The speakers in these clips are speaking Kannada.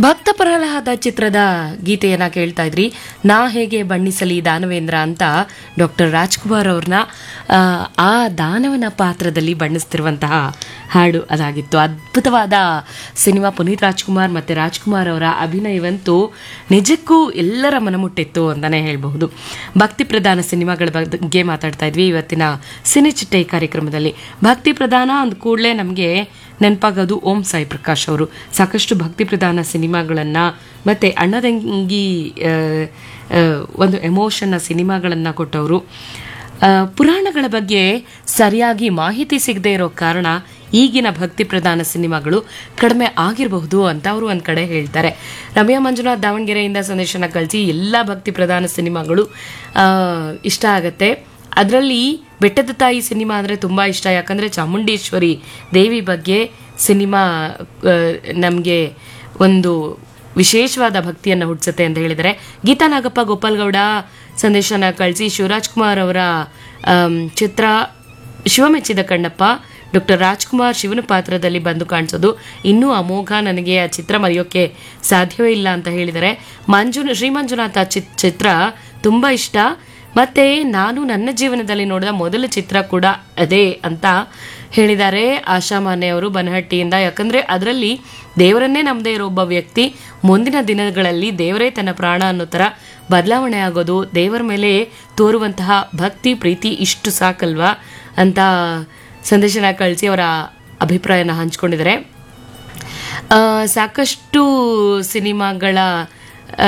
ಭಕ್ತ ಪ್ರಹ್ಲಾದ ಚಿತ್ರದ ಗೀತೆಯನ್ನ ಕೇಳ್ತಾ ಇದ್ರಿ ನಾ ಹೇಗೆ ಬಣ್ಣಿಸಲಿ ದಾನವೇಂದ್ರ ಅಂತ ಡಾಕ್ಟರ್ ರಾಜ್ಕುಮಾರ್ ಅವ್ರನ್ನ ಆ, ಆ ದಾನವನ ಪಾತ್ರದಲ್ಲಿ ಬಣ್ಣಿಸ್ತಿರುವಂತಹ ಹಾಡು ಅದಾಗಿತ್ತು ಅದ್ಭುತವಾದ ಸಿನಿಮಾ ಪುನೀತ್ ರಾಜ್ಕುಮಾರ್ ಮತ್ತೆ ರಾಜ್ಕುಮಾರ್ ಅವರ ಅಭಿನಯವಂತೂ ನಿಜಕ್ಕೂ ಎಲ್ಲರ ಮನಮುಟ್ಟಿತ್ತು ಅಂತಾನೆ ಹೇಳಬಹುದು ಭಕ್ತಿ ಪ್ರಧಾನ ಸಿನಿಮಾಗಳ ಬಗ್ಗೆ ಮಾತಾಡ್ತಾ ಇದ್ವಿ ಇವತ್ತಿನ ಸಿನಿಚಿಟ್ಟೆ ಕಾರ್ಯಕ್ರಮದಲ್ಲಿ ಭಕ್ತಿ ಪ್ರಧಾನ ಅಂದ ಕೂಡಲೇ ನಮಗೆ ನೆನಪಾಗೋದು ಓಂ ಸಾಯಿ ಪ್ರಕಾಶ್ ಅವರು ಸಾಕಷ್ಟು ಭಕ್ತಿ ಪ್ರಧಾನ ಸಿನಿಮಾಗಳನ್ನ ಮತ್ತೆ ಅಣ್ಣದಂಗಿ ಆ, ಆ, ಒಂದು ಎಮೋಷನ್ನ ಸಿನಿಮಾಗಳನ್ನ ಕೊಟ್ಟವರು ಆ, ಪುರಾಣಗಳ ಬಗ್ಗೆ ಸರಿಯಾಗಿ ಮಾಹಿತಿ ಸಿಗದೆ ಇರೋ ಕಾರಣ ಈಗಿನ ಭಕ್ತಿ ಪ್ರಧಾನ ಸಿನಿಮಾಗಳು ಕಡಿಮೆ ಆಗಿರಬಹುದು ಅಂತ ಅವರು ಒಂದ್ ಕಡೆ ಹೇಳ್ತಾರೆ ರಮ್ಯಾ ಮಂಜುನಾಥ್ ದಾವಣಗೆರೆಯಿಂದ ಸಂದೇಶನ ಕಳಿಸಿ ಎಲ್ಲ ಭಕ್ತಿ ಪ್ರಧಾನ ಸಿನಿಮಾಗಳು ಆ, ಇಷ್ಟ ಆಗತ್ತೆ ಅದರಲ್ಲಿ ಬೆಟ್ಟದ ತಾಯಿ ಸಿನಿಮಾ ಅಂದರೆ ತುಂಬ ಇಷ್ಟ ಯಾಕಂದರೆ ಚಾಮುಂಡೇಶ್ವರಿ ದೇವಿ ಬಗ್ಗೆ ಸಿನಿಮಾ ನಮಗೆ ಒಂದು ವಿಶೇಷವಾದ ಭಕ್ತಿಯನ್ನು ಹುಟ್ಟಿಸುತ್ತೆ ಅಂತ ಹೇಳಿದರೆ ಗೀತಾ ನಾಗಪ್ಪ ಗೋಪಾಲ್ಗೌಡ ಸಂದೇಶನ ಕಳಿಸಿ ಶಿವರಾಜ್ ಕುಮಾರ್ ಅವರ ಆಮ್, ಚಿತ್ರ ಶಿವಮೆಚ್ಚಿದ ಕಣ್ಣಪ್ಪ ಡಾಕ್ಟರ್ ರಾಜ್ಕುಮಾರ್ ಶಿವನ ಪಾತ್ರದಲ್ಲಿ ಬಂದು ಕಾಣಿಸೋದು ಇನ್ನೂ ಅಮೋಘ ನನಗೆ ಆ ಚಿತ್ರ ಮರೆಯೋಕ್ಕೆ ಸಾಧ್ಯವೇ ಇಲ್ಲ ಅಂತ ಹೇಳಿದರೆ ಮಂಜು ಶ್ರೀ ಮಂಜುನಾಥ ಚಿತ್ ಚಿತ್ರ ತುಂಬ ಇಷ್ಟ ಮತ್ತೆ ನಾನು ನನ್ನ ಜೀವನದಲ್ಲಿ ನೋಡಿದ ಮೊದಲ ಚಿತ್ರ ಕೂಡ ಅದೇ ಅಂತ ಹೇಳಿದ್ದಾರೆ ಆಶಾ ಮಾನೆ ಅವರು ಬನಹಟ್ಟಿಯಿಂದ ಯಾಕಂದ್ರೆ ಅದರಲ್ಲಿ ದೇವರನ್ನೇ ನಂಬದೇ ಇರೋ ಒಬ್ಬ ವ್ಯಕ್ತಿ ಮುಂದಿನ ದಿನಗಳಲ್ಲಿ ದೇವರೇ ತನ್ನ ಪ್ರಾಣ ಅನ್ನೋ ಥರ ಬದಲಾವಣೆ ಆಗೋದು ದೇವರ ಮೇಲೆ ತೋರುವಂತಹ ಭಕ್ತಿ ಪ್ರೀತಿ ಇಷ್ಟು ಸಾಕಲ್ವಾ ಅಂತ ಸಂದೇಶನ ಕಳಿಸಿ ಅವರ ಅಭಿಪ್ರಾಯನ ಹಂಚ್ಕೊಂಡಿದ್ದಾರೆ ಆ, ಸಾಕಷ್ಟು ಸಿನಿಮಾಗಳ ಆ,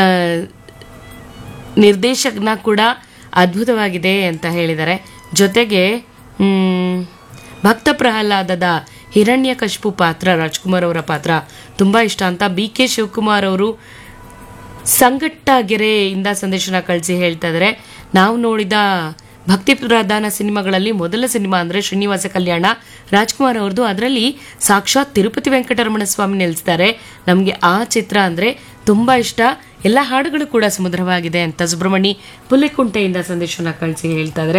ನಿರ್ದೇಶಕನ ಕೂಡ ಅದ್ಭುತವಾಗಿದೆ ಅಂತ ಹೇಳಿದ್ದಾರೆ ಜೊತೆಗೆ ಮ್, ಭಕ್ತ ಪ್ರಹ್ಲಾದದ ಹಿರಣ್ಯಕಶಿಪು ಪಾತ್ರ ರಾಜ್ಕುಮಾರ್ ಅವರ ಪಾತ್ರ ತುಂಬ ಇಷ್ಟ ಅಂತ ಬಿ ಕೆ ಶಿವಕುಮಾರ್ ಅವರು ಸಂಗಟ್ಟಗೆರೆಯಿಂದ ಸಂದೇಶನ ಕಳಿಸಿ ಹೇಳ್ತಾ ಇದ್ದಾರೆ ನಾವು ನೋಡಿದ ಭಕ್ತಿ ಪ್ರಧಾನ ಸಿನಿಮಾಗಳಲ್ಲಿ ಮೊದಲ ಸಿನಿಮಾ ಅಂದ್ರೆ ಶ್ರೀನಿವಾಸ ಕಲ್ಯಾಣ ರಾಜ್ಕುಮಾರ್ ಅವ್ರದ್ದು ಅದರಲ್ಲಿ ಸಾಕ್ಷಾತ್ ತಿರುಪತಿ ವೆಂಕಟರಮಣ ಸ್ವಾಮಿ ನಿಲ್ಲಿಸ್ತಾರೆ ನಮಗೆ ಆ ಚಿತ್ರ ಅಂದ್ರೆ ತುಂಬಾ ಇಷ್ಟ ಎಲ್ಲ ಹಾಡುಗಳು ಕೂಡ ಸುಮಧುರವಾಗಿದೆ ಅಂತ ಸುಬ್ರಹ್ಮಣಿ ಪುಲ್ಲೆಕುಂಟೆಯಿಂದ ಸಂದೇಶನ ಕಳಿಸಿ ಹೇಳ್ತಾ ಇದ್ದಾರೆ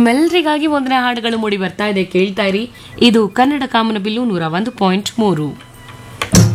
ನಿಮ್ಮೆಲ್ಲರಿಗಾಗಿ ಒಂದನೇ ಹಾಡುಗಳು ಮೂಡಿ ಬರ್ತಾ ಇದೆ ಕೇಳ್ತಾ ಇರಿ ಇದು ಕನ್ನಡ ಕಾಮನಬಿಲ್ಲು ನೂರ ಒಂದು ಪಾಯಿಂಟ್ ಮೂರು